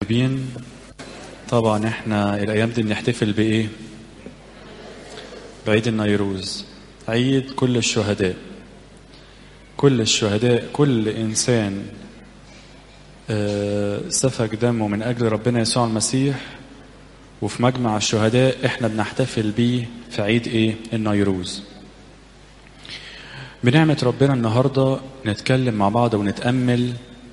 راكبين طبعا احنا الايام دي بنحتفل بايه بعيد النيروز عيد كل الشهداء كل الشهداء كل انسان آه، سفك دمه من اجل ربنا يسوع المسيح وفي مجمع الشهداء احنا بنحتفل بيه في عيد ايه النيروز بنعمة ربنا النهاردة نتكلم مع بعض ونتأمل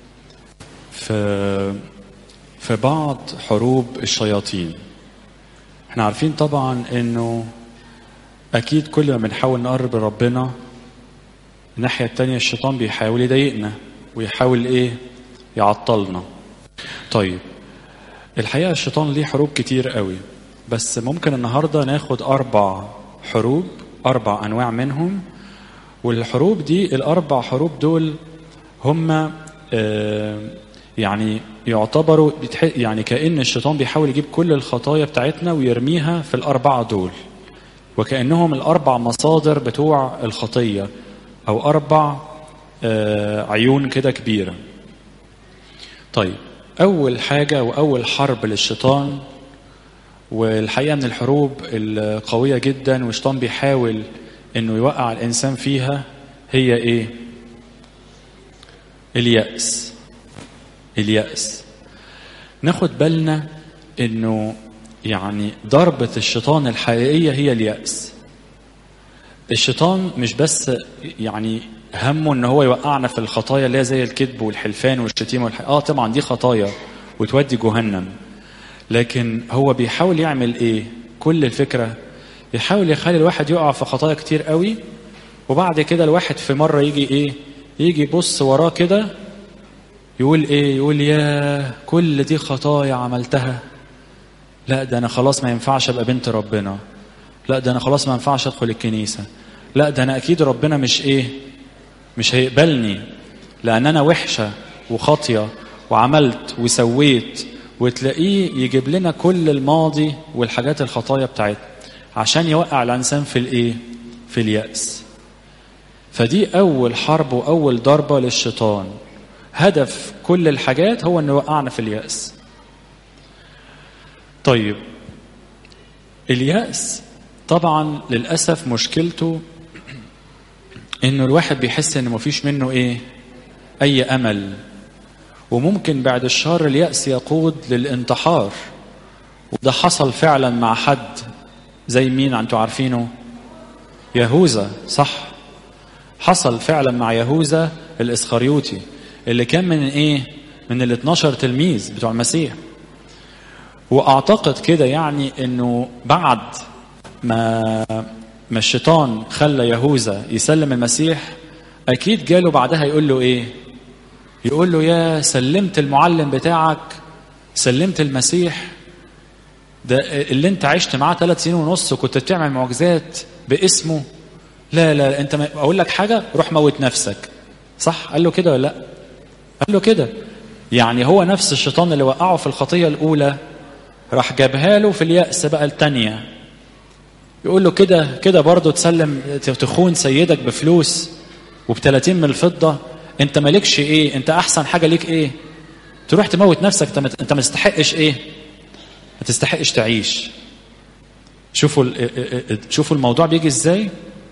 في في بعض حروب الشياطين احنا عارفين طبعا انه اكيد كل ما بنحاول نقرب لربنا الناحية التانية الشيطان بيحاول يضايقنا ويحاول ايه يعطلنا طيب الحقيقة الشيطان ليه حروب كتير قوي بس ممكن النهاردة ناخد أربع حروب أربع أنواع منهم والحروب دي الأربع حروب دول هم آه يعني يعتبروا بتح- يعني كأن الشيطان بيحاول يجيب كل الخطايا بتاعتنا ويرميها في الأربعة دول وكأنهم الأربع مصادر بتوع الخطية أو أربع آه عيون كده كبيرة طيب أول حاجة وأول حرب للشيطان والحقيقة من الحروب القوية جدا والشيطان بيحاول إنه يوقع الإنسان فيها هي إيه؟ اليأس اليأس ناخد بالنا إنه يعني ضربة الشيطان الحقيقية هي اليأس الشيطان مش بس يعني همه ان هو يوقعنا في الخطايا اللي هي زي الكذب والحلفان والشتيمه والح... اه طبعا دي خطايا وتودي جهنم لكن هو بيحاول يعمل ايه كل الفكره يحاول يخلي الواحد يقع في خطايا كتير قوي وبعد كده الواحد في مره يجي ايه يجي يبص وراه كده يقول ايه يقول يا كل دي خطايا عملتها لا ده انا خلاص ما ينفعش ابقى بنت ربنا لا ده انا خلاص ما ينفعش ادخل الكنيسه لا ده انا اكيد ربنا مش ايه مش هيقبلني لان انا وحشه وخاطيه وعملت وسويت وتلاقيه يجيب لنا كل الماضي والحاجات الخطايا بتاعتنا عشان يوقع الانسان في الايه في الياس فدي اول حرب واول ضربه للشيطان هدف كل الحاجات هو انه يوقعنا في الياس طيب الياس طبعا للاسف مشكلته انه الواحد بيحس ان مفيش منه ايه اي امل وممكن بعد الشر اليأس يقود للانتحار وده حصل فعلا مع حد زي مين انتوا عارفينه يهوذا صح حصل فعلا مع يهوذا الاسخريوطي اللي كان من ايه من ال 12 تلميذ بتوع المسيح واعتقد كده يعني انه بعد ما ما الشيطان خلى يهوذا يسلم المسيح اكيد جاله بعدها يقول له ايه يقول له يا سلمت المعلم بتاعك سلمت المسيح ده اللي انت عشت معاه ثلاث سنين ونص وكنت بتعمل معجزات باسمه لا لا انت ما اقول لك حاجه روح موت نفسك صح قال له كده ولا لا قال له كده يعني هو نفس الشيطان اللي وقعه في الخطيه الاولى راح جابها له في اليأس بقى الثانيه يقول له كده كده برضه تسلم تخون سيدك بفلوس وب30 من الفضه انت مالكش ايه انت احسن حاجه ليك ايه تروح تموت نفسك انت ما انت ما تستحقش ايه ما تستحقش تعيش شوفوا ال- شوفوا الموضوع بيجي ازاي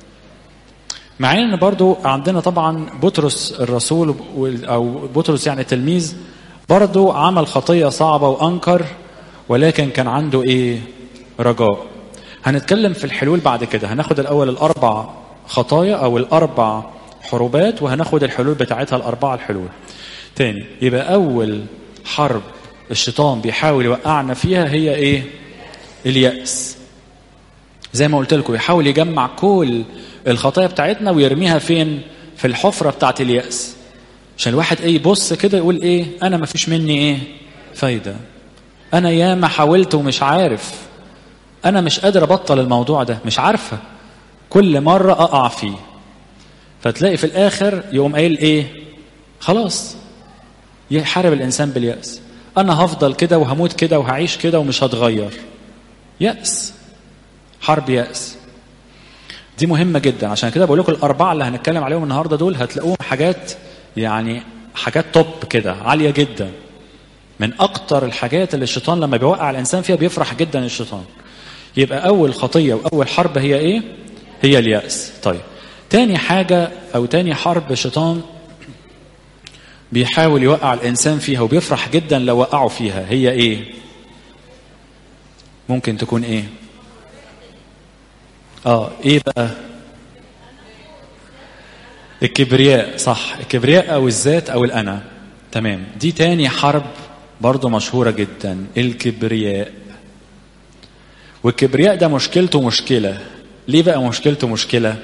مع ان برضو عندنا طبعا بطرس الرسول وال- او بطرس يعني تلميذ برضو عمل خطيه صعبه وانكر ولكن كان عنده ايه رجاء هنتكلم في الحلول بعد كده هناخد الاول الاربع خطايا او الاربع حروبات وهناخد الحلول بتاعتها الاربعه الحلول تاني يبقى اول حرب الشيطان بيحاول يوقعنا فيها هي ايه اليأس زي ما قلت لكم يحاول يجمع كل الخطايا بتاعتنا ويرميها فين في الحفره بتاعت اليأس عشان الواحد ايه يبص كده يقول ايه انا ما فيش مني ايه فايده انا ياما حاولت ومش عارف انا مش قادر ابطل الموضوع ده مش عارفه كل مره اقع فيه فتلاقي في الاخر يقوم قايل ايه خلاص يحارب الانسان بالياس انا هفضل كده وهموت كده وهعيش كده ومش هتغير ياس حرب ياس دي مهمه جدا عشان كده بقول لكم الاربعه اللي هنتكلم عليهم النهارده دول هتلاقوهم حاجات يعني حاجات توب كده عاليه جدا من اكتر الحاجات اللي الشيطان لما بيوقع الانسان فيها بيفرح جدا الشيطان يبقى اول خطيه واول حرب هي ايه هي الياس طيب تاني حاجه او تاني حرب الشيطان بيحاول يوقع الانسان فيها وبيفرح جدا لو وقعه فيها هي ايه ممكن تكون ايه اه ايه بقى الكبرياء صح الكبرياء او الذات او الانا تمام دي تاني حرب برضو مشهورة جدا الكبرياء والكبرياء ده مشكلته مشكلة ليه بقى مشكلته مشكلة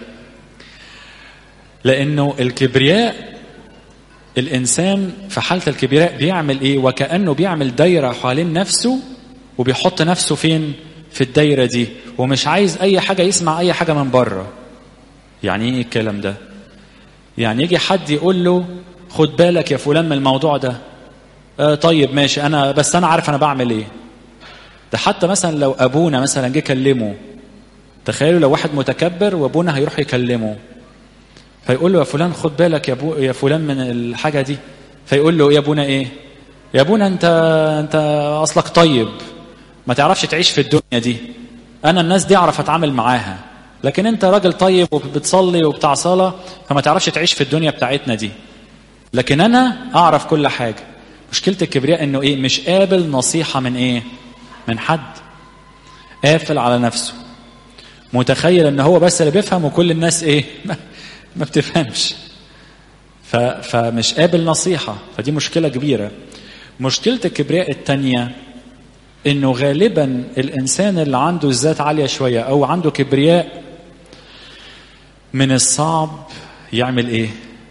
لانه الكبرياء الانسان في حالة الكبرياء بيعمل ايه وكأنه بيعمل دايرة حوالين نفسه وبيحط نفسه فين في الدايرة دي ومش عايز اي حاجة يسمع اي حاجة من بره يعني ايه الكلام ده يعني يجي حد يقول له خد بالك يا فلان من الموضوع ده آه طيب ماشي انا بس انا عارف انا بعمل ايه ده حتى مثلا لو ابونا مثلا جه كلمه تخيلوا لو واحد متكبر وابونا هيروح يكلمه فيقول له يا فلان خد بالك يا, بو يا فلان من الحاجه دي فيقول له يا ابونا ايه يا ابونا انت انت اصلك طيب ما تعرفش تعيش في الدنيا دي انا الناس دي اعرف اتعامل معاها لكن انت راجل طيب وبتصلي وبتاع صلاه فما تعرفش تعيش في الدنيا بتاعتنا دي لكن انا اعرف كل حاجه مشكله الكبرياء انه ايه مش قابل نصيحه من ايه من حد قافل على نفسه متخيل ان هو بس اللي بيفهم وكل الناس ايه ما بتفهمش ف... فمش قابل نصيحه فدي مشكله كبيره مشكله الكبرياء الثانيه انه غالبا الانسان اللي عنده الذات عاليه شويه او عنده كبرياء من الصعب يعمل ايه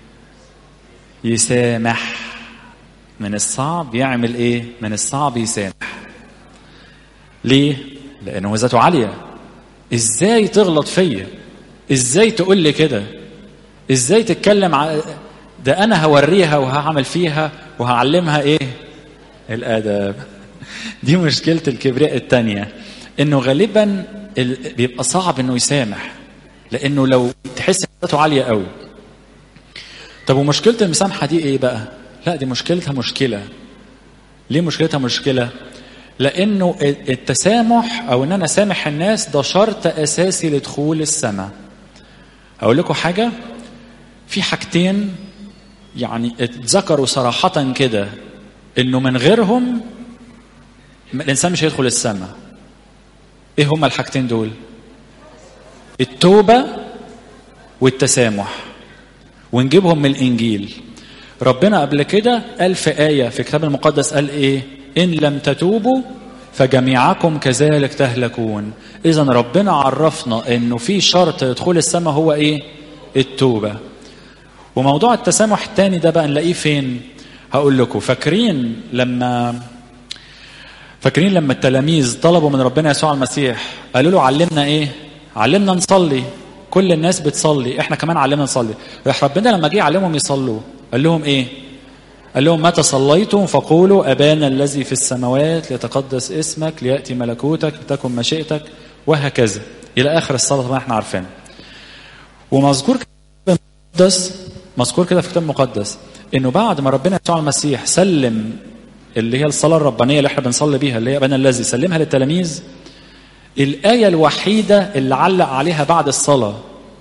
يسامح من الصعب يعمل ايه من الصعب يسامح ليه لانه ذاته عاليه ازاي تغلط فيا ازاي تقول لي كده ازاي تتكلم ع... ده انا هوريها وهعمل فيها وهعلمها ايه الادب دي مشكله الكبرياء الثانيه انه غالبا ال... بيبقى صعب انه يسامح لانه لو تحس ذاته عاليه قوي طب ومشكله المسامحه دي ايه بقى لا دي مشكلتها مشكله ليه مشكلتها مشكله لانه التسامح او ان انا سامح الناس ده شرط اساسي لدخول السماء اقول لكم حاجه في حاجتين يعني اتذكروا صراحه كده انه من غيرهم الانسان مش هيدخل السماء ايه هما الحاجتين دول التوبه والتسامح ونجيبهم من الانجيل ربنا قبل كده قال في ايه في الكتاب المقدس قال ايه ان لم تتوبوا فجميعكم كذلك تهلكون اذا ربنا عرفنا انه في شرط لدخول السماء هو ايه التوبه وموضوع التسامح الثاني ده بقى نلاقيه فين هقول لكم فاكرين لما فاكرين لما التلاميذ طلبوا من ربنا يسوع المسيح قالوا له علمنا ايه علمنا نصلي كل الناس بتصلي احنا كمان علمنا نصلي راح ربنا لما جه يعلمهم يصلوا قال لهم ايه قال لهم متى صليتم فقولوا ابانا الذي في السماوات ليتقدس اسمك لياتي ملكوتك لتكن مشيئتك وهكذا الى اخر الصلاه طبعا احنا عارفينها ومذكور كده المقدس مذكور كده في الكتاب المقدس انه بعد ما ربنا يسوع المسيح سلم اللي هي الصلاه الربانيه اللي احنا بنصلي بيها اللي هي ابانا الذي سلمها للتلاميذ الايه الوحيده اللي علق عليها بعد الصلاه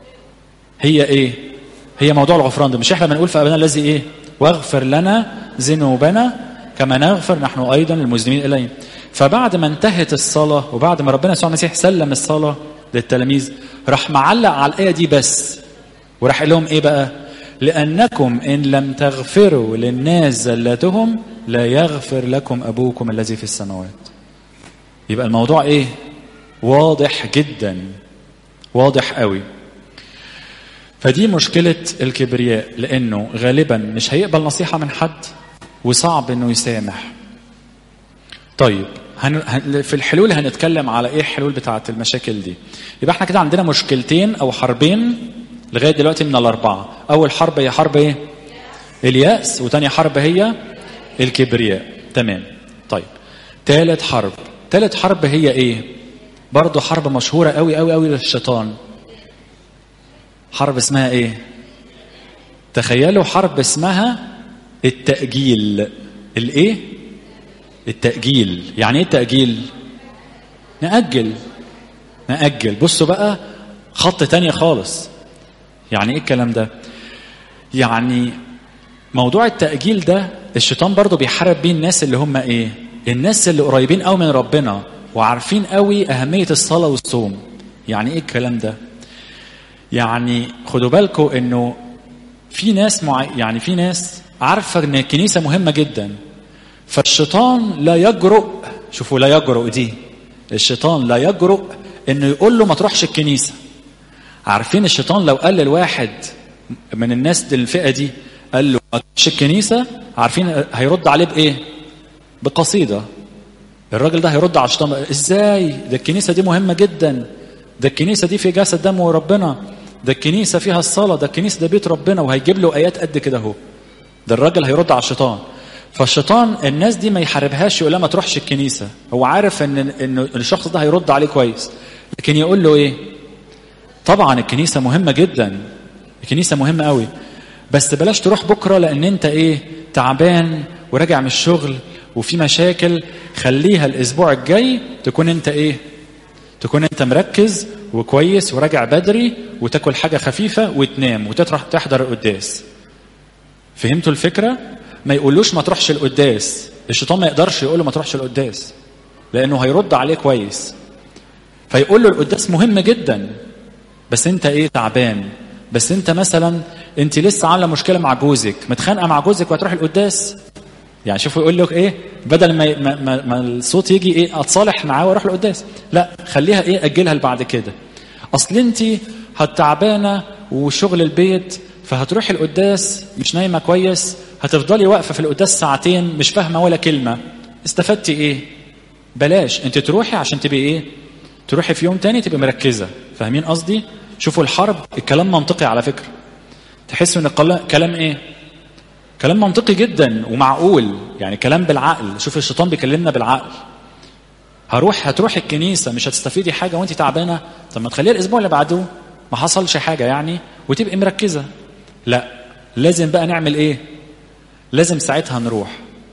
هي ايه هي موضوع الغفران ده مش احنا بنقول في ابانا الذي ايه واغفر لنا ذنوبنا كما نغفر نحن ايضا المذنبين اليه فبعد ما انتهت الصلاه وبعد ما ربنا يسوع المسيح سلم الصلاه للتلاميذ راح معلق على الايه دي بس وراح قال لهم ايه بقى لانكم ان لم تغفروا للناس زلاتهم لا يغفر لكم ابوكم الذي في السماوات يبقى الموضوع ايه واضح جدا واضح قوي فدي مشكلة الكبرياء لأنه غالبا مش هيقبل نصيحة من حد وصعب إنه يسامح. طيب هن... في الحلول هنتكلم على إيه الحلول بتاعة المشاكل دي. يبقى إحنا كده عندنا مشكلتين أو حربين لغاية دلوقتي من الأربعة. أول حرب هي حرب إيه؟ اليأس وتاني حرب هي الكبرياء. تمام. طيب. تالت حرب. تالت حرب هي إيه؟ برضه حرب مشهورة قوي قوي قوي للشيطان. حرب اسمها ايه تخيلوا حرب اسمها التأجيل الايه التأجيل يعني ايه التأجيل نأجل نأجل بصوا بقى خط تانية خالص يعني ايه الكلام ده يعني موضوع التأجيل ده الشيطان برضو بيحارب بيه الناس اللي هم ايه الناس اللي قريبين قوي من ربنا وعارفين قوي أهمية الصلاة والصوم يعني ايه الكلام ده يعني خدوا بالكم انه في ناس مع... يعني في ناس عارفة ان الكنيسة مهمة جدا فالشيطان لا يجرؤ شوفوا لا يجرؤ دي الشيطان لا يجرؤ انه يقول له ما تروحش الكنيسة عارفين الشيطان لو قال للواحد من الناس دي الفئة دي قال له ما تروحش الكنيسة عارفين هيرد عليه بإيه بقصيدة الراجل ده هيرد على الشيطان ازاي ده الكنيسة دي مهمة جدا ده الكنيسة دي في جسد دم وربنا ده الكنيسة فيها الصلاة ده الكنيسة ده بيت ربنا وهيجيب له آيات قد كده اهو ده الراجل هيرد على الشيطان فالشيطان الناس دي ما يحاربهاش يقول لها ما تروحش الكنيسة هو عارف ان ان الشخص ده هيرد عليه كويس لكن يقول له ايه طبعا الكنيسة مهمة جدا الكنيسة مهمة قوي بس بلاش تروح بكرة لان انت ايه تعبان وراجع من الشغل وفي مشاكل خليها الاسبوع الجاي تكون انت ايه تكون انت مركز وكويس وراجع بدري وتاكل حاجة خفيفة وتنام وتطرح تحضر القداس فهمتوا الفكرة ما يقولوش ما تروحش القداس الشيطان ما يقدرش يقول له ما تروحش القداس لانه هيرد عليه كويس فيقول له القداس مهم جدا بس انت ايه تعبان بس انت مثلا انت لسه عامله مشكله مع جوزك متخانقه مع جوزك وهتروح القداس يعني شوفوا يقول لك ايه بدل ما, ما, ما, ما الصوت يجي ايه اتصالح معاه واروح القداس لا خليها ايه اجلها لبعد كده اصل انت هتعبانه وشغل البيت فهتروحي القداس مش نايمه كويس هتفضلي واقفه في القداس ساعتين مش فاهمه ولا كلمه استفدتي ايه بلاش انت تروحي عشان تبقي ايه تروحي في يوم تاني تبقي مركزه فاهمين قصدي شوفوا الحرب الكلام منطقي على فكره تحسوا ان الكلام ايه كلام منطقي جدا ومعقول يعني كلام بالعقل شوف الشيطان بيكلمنا بالعقل هروح هتروح الكنيسة مش هتستفيدي حاجة وانت تعبانة طب ما تخليها الأسبوع اللي بعده ما حصلش حاجة يعني وتبقي مركزة لا لازم بقى نعمل ايه لازم ساعتها نروح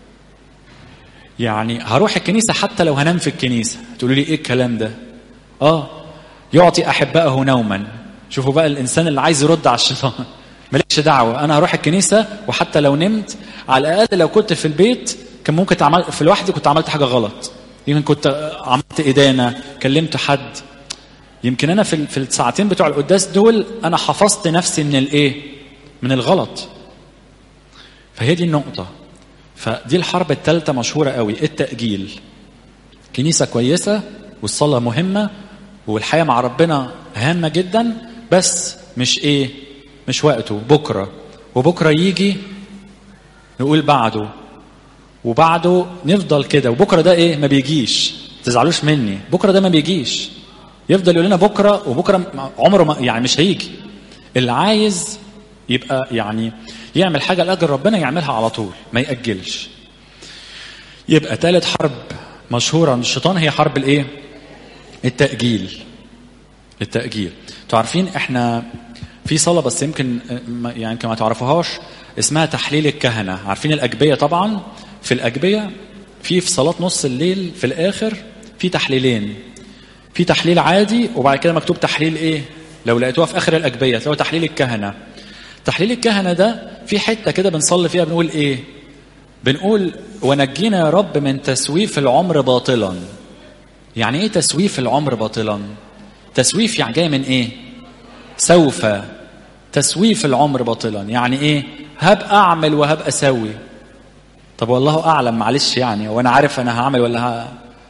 يعني هروح الكنيسة حتى لو هنام في الكنيسة تقولوا لي ايه الكلام ده اه يعطي أحبائه نوما شوفوا بقى الإنسان اللي عايز يرد على الشيطان مالكش دعوة أنا هروح الكنيسة وحتى لو نمت على الأقل لو كنت في البيت كان ممكن تعمل في لوحدي كنت عملت حاجة غلط يمكن كنت عملت إدانة كلمت حد يمكن أنا في في الساعتين بتوع القداس دول أنا حفظت نفسي من الإيه؟ من الغلط فهي دي النقطة فدي الحرب الثالثة مشهورة قوي التأجيل كنيسة كويسة والصلاة مهمة والحياة مع ربنا هامة جدا بس مش إيه؟ مش وقته بكرة وبكرة يجي نقول بعده وبعده نفضل كده وبكرة ده ايه ما بيجيش تزعلوش مني بكرة ده ما بيجيش يفضل يقول لنا بكرة وبكرة عمره ما يعني مش هيجي اللي عايز يبقى يعني يعمل حاجة لأجل ربنا يعملها على طول ما يأجلش يبقى ثالث حرب مشهورة عند الشيطان هي حرب الايه التأجيل التأجيل انتوا عارفين احنا في صلاة بس يمكن يعني كما تعرفوهاش اسمها تحليل الكهنة عارفين الأجبية طبعا في الأجبية في في صلاة نص الليل في الآخر في تحليلين في تحليل عادي وبعد كده مكتوب تحليل ايه لو لقيتوها في آخر الأجبية تلاقوا تحليل الكهنة تحليل الكهنة ده في حتة كده بنصلي فيها بنقول ايه بنقول ونجينا يا رب من تسويف العمر باطلا يعني ايه تسويف العمر باطلا تسويف يعني جاي من ايه سوف تسويف العمر باطلا يعني ايه هبقى اعمل وهبقى اسوي طب والله اعلم معلش يعني وانا عارف انا هعمل ولا ها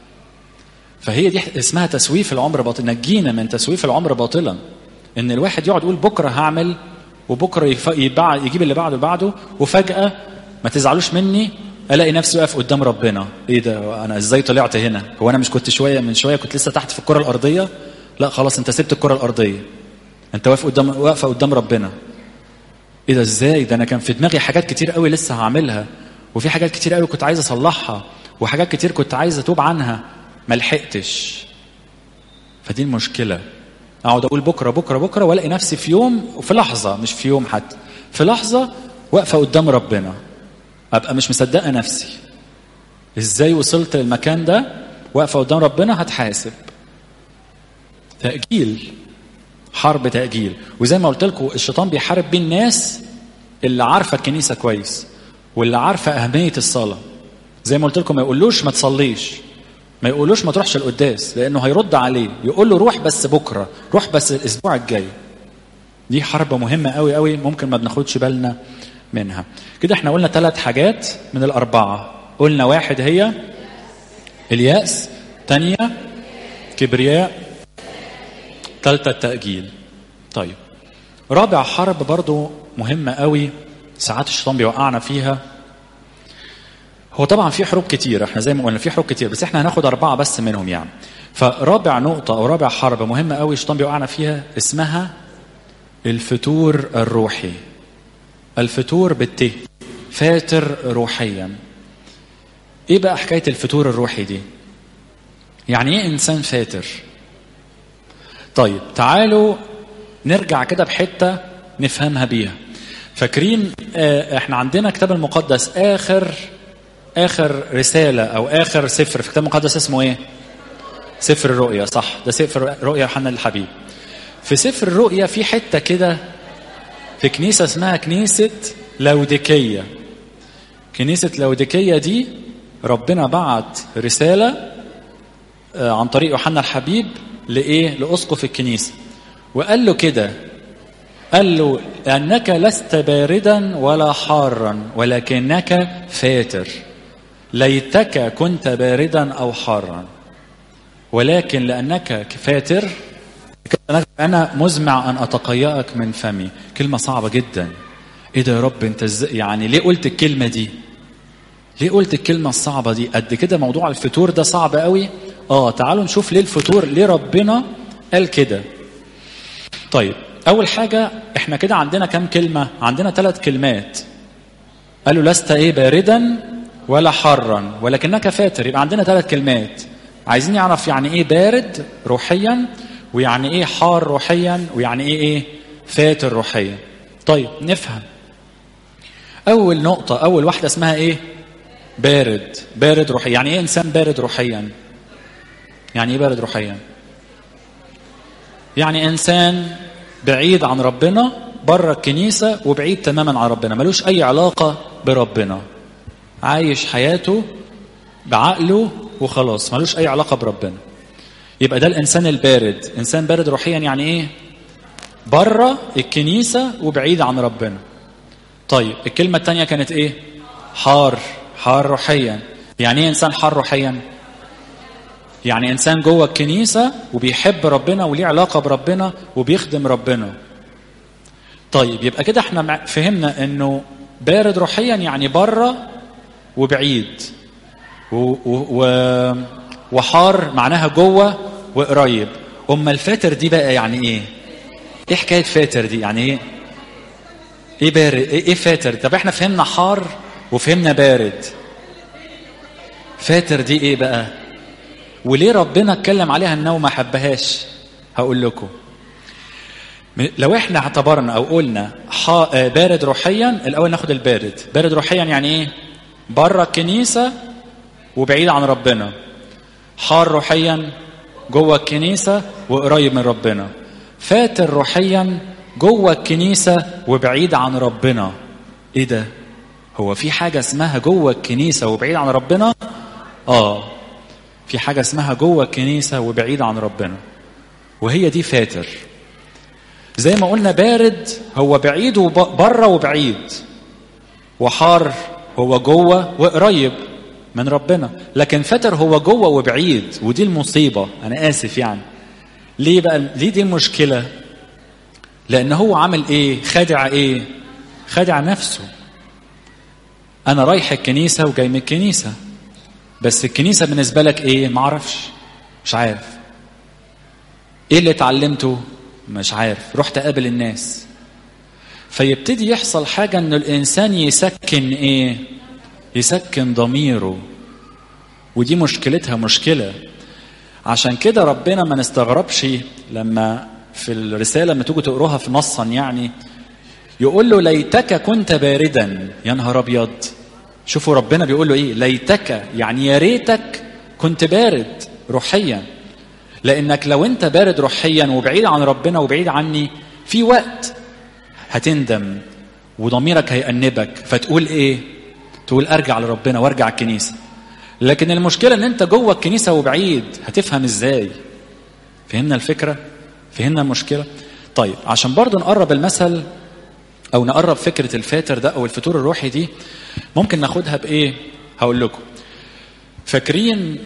فهي دي اسمها تسويف العمر باطلا نجينا من تسويف العمر باطلا ان الواحد يقعد يقول بكره هعمل وبكره يف... يبع... يجيب اللي بعده بعده وفجاه ما تزعلوش مني الاقي نفسي واقف قدام ربنا ايه ده انا ازاي طلعت هنا هو انا مش كنت شويه من شويه كنت لسه تحت في الكره الارضيه لا خلاص انت سبت الكره الارضيه انت واقف قدام واقفه قدام ربنا ايه ده ازاي ده انا كان في دماغي حاجات كتير قوي لسه هعملها وفي حاجات كتير قوي كنت عايز اصلحها وحاجات كتير كنت عايز اتوب عنها ما لحقتش فدي المشكله اقعد اقول بكره بكره بكره والاقي نفسي في يوم وفي لحظه مش في يوم حتى في لحظه واقفه قدام ربنا ابقى مش مصدقه نفسي ازاي وصلت للمكان ده واقفه قدام ربنا هتحاسب تاجيل حرب تاجيل وزي ما قلت لكم الشيطان بيحارب بين الناس اللي عارفه الكنيسه كويس واللي عارفه اهميه الصلاه زي ما قلت لكم ما يقولوش ما تصليش ما يقولوش ما تروحش القداس لانه هيرد عليه يقول له روح بس بكره روح بس الاسبوع الجاي دي حرب مهمه قوي قوي ممكن ما بناخدش بالنا منها كده احنا قلنا ثلاث حاجات من الاربعه قلنا واحد هي الياس تانية كبرياء ثالثة التأجيل طيب رابع حرب برضو مهمة قوي ساعات الشيطان بيوقعنا فيها هو طبعا في حروب كتير احنا زي ما قلنا في حروب كتير بس احنا هناخد أربعة بس منهم يعني فرابع نقطة أو رابع حرب مهمة قوي الشيطان بيوقعنا فيها اسمها الفتور الروحي الفتور بالت فاتر روحيا ايه بقى حكاية الفتور الروحي دي يعني ايه انسان فاتر طيب تعالوا نرجع كده بحتة نفهمها بيها فاكرين اه احنا عندنا كتاب المقدس اخر اخر رسالة او اخر سفر في الكتاب المقدس اسمه ايه سفر الرؤيا صح ده سفر رؤيا يوحنا الحبيب في سفر الرؤيا في حتة كده في كنيسة اسمها كنيسة لوديكية كنيسة لوديكية دي ربنا بعت رسالة عن طريق يوحنا الحبيب لإيه؟ لأسقف الكنيسة وقال له كده قال له أنك لست باردا ولا حارا ولكنك فاتر ليتك كنت باردا أو حارا ولكن لأنك فاتر أنا مزمع أن أتقيأك من فمي كلمة صعبة جدا إيه ده يا رب أنت ازاي يعني ليه قلت الكلمة دي ليه قلت الكلمة الصعبة دي قد كده موضوع الفتور ده صعب قوي اه تعالوا نشوف ليه الفتور ليه ربنا قال كده طيب أول حاجة احنا كده عندنا كم كلمة عندنا ثلاث كلمات قالوا لست ايه باردا ولا حارا ولكنك فاتر يبقى عندنا ثلاث كلمات عايزين نعرف يعني ايه بارد روحيا ويعني ايه حار روحيا ويعني ايه ايه فاتر روحيا طيب نفهم اول نقطة اول واحدة اسمها ايه بارد بارد روحيا يعني ايه انسان بارد روحيا يعني ايه بارد روحيا يعني انسان بعيد عن ربنا بره الكنيسة وبعيد تماما عن ربنا ملوش اي علاقة بربنا عايش حياته بعقله وخلاص ملوش اي علاقة بربنا يبقى ده الانسان البارد انسان بارد روحيا يعني ايه بره الكنيسة وبعيد عن ربنا طيب الكلمة الثانية كانت ايه حار حار روحيا يعني ايه انسان حار روحيا يعني انسان جوه الكنيسة وبيحب ربنا وليه علاقة بربنا وبيخدم ربنا طيب يبقى كده احنا فهمنا انه بارد روحيا يعني بره وبعيد و, و, و وحار معناها جوه وقريب اما الفاتر دي بقى يعني ايه ايه حكايه فاتر دي يعني ايه ايه بارد ايه, إيه فاتر طب احنا فهمنا حار وفهمنا بارد فاتر دي ايه بقى وليه ربنا اتكلم عليها انه ما حبهاش هقول لكم لو احنا اعتبرنا او قلنا بارد روحيا الاول ناخد البارد بارد روحيا يعني ايه بره الكنيسه وبعيد عن ربنا حار روحيا جوه الكنيسه وقريب من ربنا فاتر روحيا جوه الكنيسه وبعيد عن ربنا ايه ده هو في حاجه اسمها جوه الكنيسه وبعيد عن ربنا اه في حاجه اسمها جوه الكنيسه وبعيد عن ربنا وهي دي فاتر زي ما قلنا بارد هو بعيد بره وبعيد وحار هو جوه وقريب من ربنا لكن فتر هو جوه وبعيد ودي المصيبه انا اسف يعني ليه بقى ليه دي المشكله لان هو عامل ايه خادع ايه خادع نفسه انا رايح الكنيسه وجاي من الكنيسه بس الكنيسه بالنسبه لك ايه ما اعرفش مش عارف ايه اللي اتعلمته مش عارف رحت اقابل الناس فيبتدي يحصل حاجه ان الانسان يسكن ايه يسكن ضميره ودي مشكلتها مشكله عشان كده ربنا ما نستغربش لما في الرساله لما تيجوا تقروها في نصا يعني يقول له ليتك كنت باردا يا نهار ابيض شوفوا ربنا بيقول له ايه ليتك يعني يا ريتك كنت بارد روحيا لانك لو انت بارد روحيا وبعيد عن ربنا وبعيد عني في وقت هتندم وضميرك هيأنبك فتقول ايه تقول ارجع لربنا وارجع الكنيسه لكن المشكله ان انت جوه الكنيسه وبعيد هتفهم ازاي فهمنا الفكره فهمنا المشكله طيب عشان برضو نقرب المثل او نقرب فكره الفاتر ده او الفطور الروحي دي ممكن ناخدها بايه هقول لكم فاكرين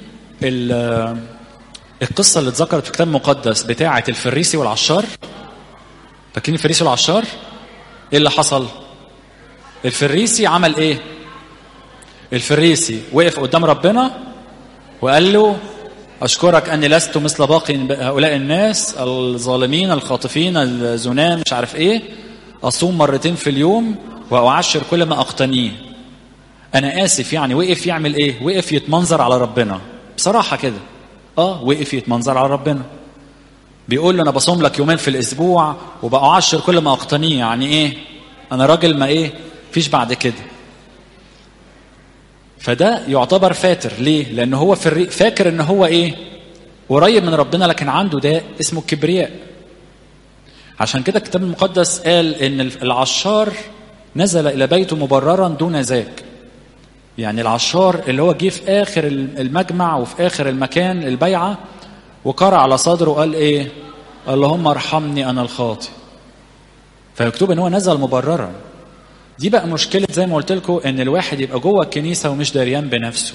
القصه اللي اتذكرت في الكتاب المقدس بتاعه الفريسي والعشار فاكرين الفريسي والعشار ايه اللي حصل الفريسي عمل ايه الفريسي وقف قدام ربنا وقال له أشكرك أني لست مثل باقي هؤلاء الناس الظالمين الخاطفين الزنان مش عارف إيه أصوم مرتين في اليوم وأعشر كل ما أقتنيه أنا آسف يعني وقف يعمل إيه وقف يتمنظر على ربنا بصراحة كده آه وقف يتمنظر على ربنا بيقول له أنا بصوم لك يومين في الأسبوع وبأعشر كل ما أقتنيه يعني إيه أنا راجل ما إيه فيش بعد كده فده يعتبر فاتر ليه لان هو في الري... فاكر ان هو ايه قريب من ربنا لكن عنده ده اسمه الكبرياء عشان كده الكتاب المقدس قال ان العشار نزل الى بيته مبررا دون ذاك يعني العشار اللي هو جه في اخر المجمع وفي اخر المكان البيعه وقرأ على صدره وقال ايه اللهم ارحمني انا الخاطئ فيكتب ان هو نزل مبررا دي بقى مشكلة زي ما قلت لكم ان الواحد يبقى جوه الكنيسة ومش دريان بنفسه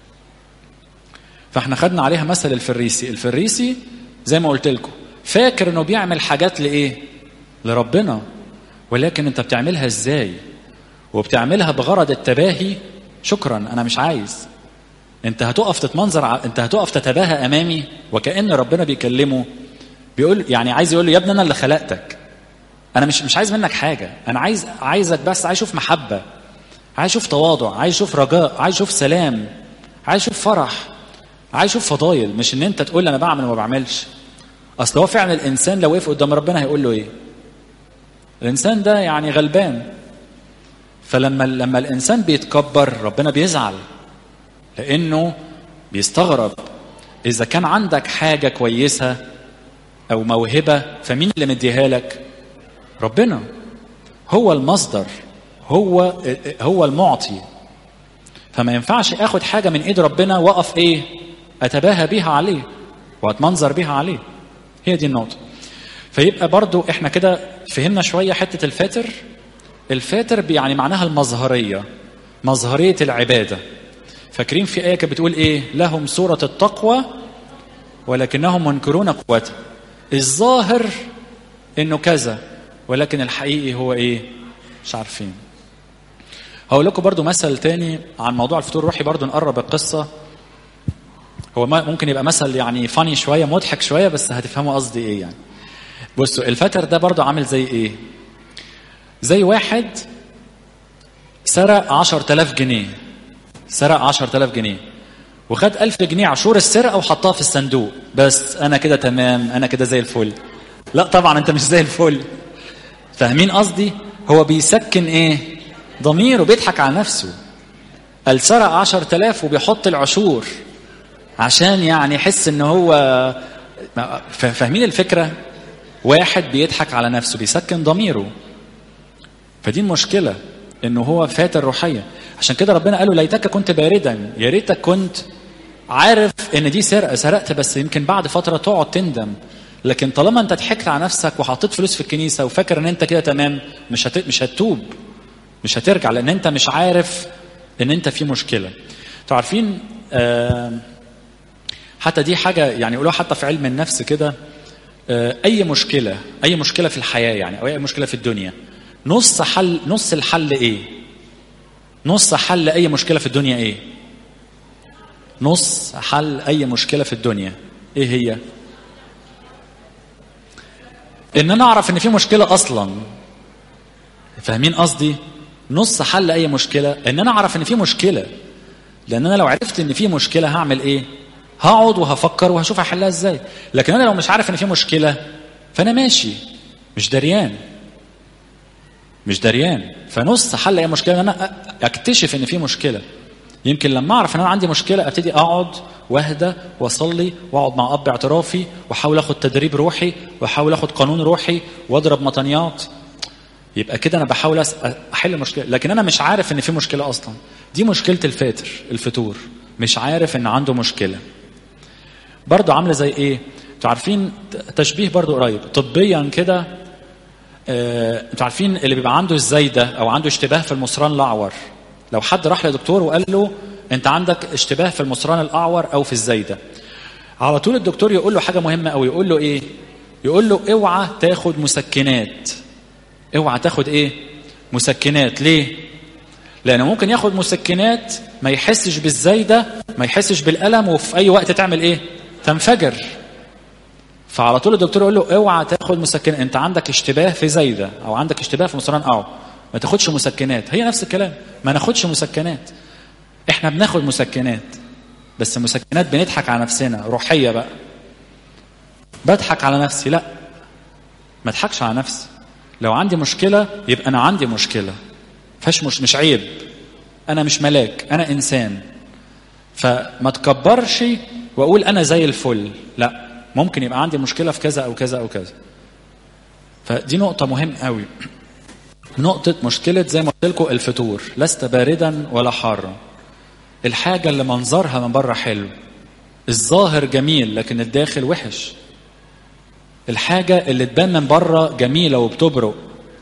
فاحنا خدنا عليها مثل الفريسي الفريسي زي ما قلت لكم فاكر انه بيعمل حاجات لايه لربنا ولكن انت بتعملها ازاي وبتعملها بغرض التباهي شكرا انا مش عايز انت هتقف تتمنظر ع... انت هتقف تتباهى امامي وكأن ربنا بيكلمه بيقول يعني عايز يقول له يا ابني انا اللي خلقتك انا مش مش عايز منك حاجه انا عايز عايزك بس عايز اشوف محبه عايز اشوف تواضع عايز اشوف رجاء عايز اشوف سلام عايز اشوف فرح عايز اشوف فضايل مش ان انت تقول انا بعمل وما بعملش اصل هو فعلا الانسان لو وقف قدام ربنا هيقول له ايه الانسان ده يعني غلبان فلما لما الانسان بيتكبر ربنا بيزعل لانه بيستغرب اذا كان عندك حاجه كويسه او موهبه فمين اللي مديها لك ربنا هو المصدر هو هو المعطي فما ينفعش اخد حاجه من ايد ربنا واقف ايه اتباهى بيها عليه واتمنظر بيها عليه هي دي النقطه فيبقى برضو احنا كده فهمنا شويه حته الفاتر الفاتر يعني معناها المظهريه مظهريه العباده فاكرين في ايه كانت بتقول ايه لهم صوره التقوى ولكنهم منكرون قوته الظاهر انه كذا ولكن الحقيقي هو ايه مش عارفين هقول لكم برضو مثل تاني عن موضوع الفطور الروحي برضو نقرب القصة هو ممكن يبقى مثل يعني فاني شوية مضحك شوية بس هتفهموا قصدي ايه يعني بصوا الفتر ده برضو عامل زي ايه زي واحد سرق عشر تلاف جنيه سرق عشر تلاف جنيه وخد ألف جنيه عشور السرقة وحطها في الصندوق بس أنا كده تمام أنا كده زي الفل لا طبعا أنت مش زي الفل فاهمين قصدي هو بيسكن ايه ضميره بيضحك على نفسه قال سرق عشر تلاف وبيحط العشور عشان يعني يحس ان هو فاهمين الفكرة واحد بيضحك على نفسه بيسكن ضميره فدي المشكلة انه هو فاتر روحيا عشان كده ربنا قال له ليتك كنت باردا يا ريتك كنت عارف ان دي سرقة سرقت بس يمكن بعد فترة تقعد تندم لكن طالما انت ضحكت على نفسك وحطيت فلوس في الكنيسه وفاكر ان انت كده تمام مش هت... مش هتتوب مش هترجع لان انت مش عارف ان انت في مشكله انتوا عارفين آه حتى دي حاجه يعني يقولوها حتى في علم النفس كده آه اي مشكله اي مشكله في الحياه يعني او اي مشكله في الدنيا نص حل نص الحل ايه نص حل اي مشكله في الدنيا ايه نص حل اي مشكله في الدنيا ايه هي ان انا اعرف ان في مشكله اصلا فاهمين قصدي نص حل اي مشكله ان انا اعرف ان في مشكله لان انا لو عرفت ان في مشكله هعمل ايه هقعد وهفكر وهشوف هحلها ازاي لكن انا لو مش عارف ان في مشكله فانا ماشي مش دريان مش دريان فنص حل اي مشكله ان انا اكتشف ان في مشكله يمكن لما اعرف ان انا عندي مشكله ابتدي اقعد واهدى واصلي واقعد مع اب اعترافي واحاول اخد تدريب روحي واحاول اخد قانون روحي واضرب مطنيات يبقى كده انا بحاول احل مشكله لكن انا مش عارف ان في مشكله اصلا دي مشكله الفاتر الفطور مش عارف ان عنده مشكله برضه عامله زي ايه انتوا عارفين تشبيه برضه قريب طبيا كده آه، انتوا عارفين اللي بيبقى عنده الزايده او عنده اشتباه في المصران الاعور لو حد راح لدكتور وقال له انت عندك اشتباه في المصران الاعور او في الزايده على طول الدكتور يقول له حاجه مهمه قوي يقول له ايه يقول له اوعى تاخد مسكنات اوعى تاخد ايه مسكنات ليه لانه ممكن ياخد مسكنات ما يحسش بالزايده ما يحسش بالالم وفي اي وقت تعمل ايه تنفجر فعلى طول الدكتور يقول له اوعى تاخد مسكن انت عندك اشتباه في زايده او عندك اشتباه في مصران او ما تاخدش مسكنات هي نفس الكلام ما ناخدش مسكنات احنا بناخد مسكنات بس مسكنات بنضحك على نفسنا روحيه بقى بضحك على نفسي لا ما اضحكش على نفسي لو عندي مشكله يبقى انا عندي مشكله فش مش مش عيب انا مش ملاك انا انسان فما تكبرش واقول انا زي الفل لا ممكن يبقى عندي مشكله في كذا او كذا او كذا فدي نقطه مهم قوي نقطه مشكله زي ما قلت لكم الفطور لست باردا ولا حارا الحاجه اللي منظرها من بره حلو الظاهر جميل لكن الداخل وحش الحاجه اللي تبان من بره جميله وبتبرق